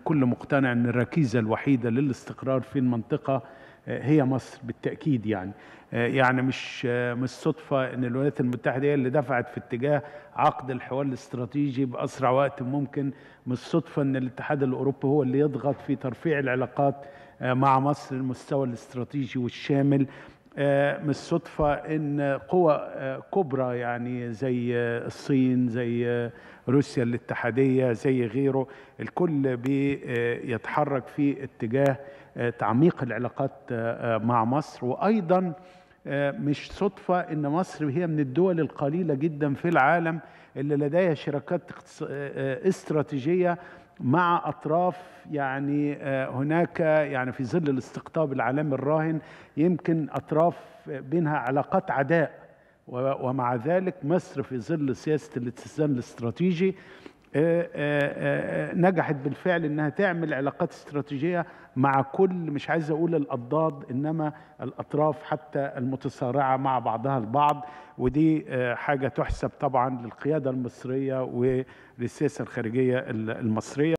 كل مقتنع ان الركيزه الوحيده للاستقرار في المنطقه هي مصر بالتاكيد يعني يعني مش مش صدفه ان الولايات المتحده هي اللي دفعت في اتجاه عقد الحوار الاستراتيجي باسرع وقت ممكن مش صدفه ان الاتحاد الاوروبي هو اللي يضغط في ترفيع العلاقات مع مصر المستوى الاستراتيجي والشامل مش صدفة إن قوى كبرى يعني زي الصين زي روسيا الاتحادية زي غيره الكل بيتحرك في اتجاه تعميق العلاقات مع مصر وأيضا مش صدفة إن مصر هي من الدول القليلة جدا في العالم اللي لديها شراكات استراتيجية مع اطراف يعني هناك يعني في ظل الاستقطاب العالمي الراهن يمكن اطراف بينها علاقات عداء ومع ذلك مصر في ظل سياسه الاتزان الاستراتيجي نجحت بالفعل انها تعمل علاقات استراتيجيه مع كل مش عايز اقول الاضداد انما الاطراف حتى المتصارعه مع بعضها البعض ودي حاجه تحسب طبعا للقياده المصريه وللسياسه الخارجيه المصريه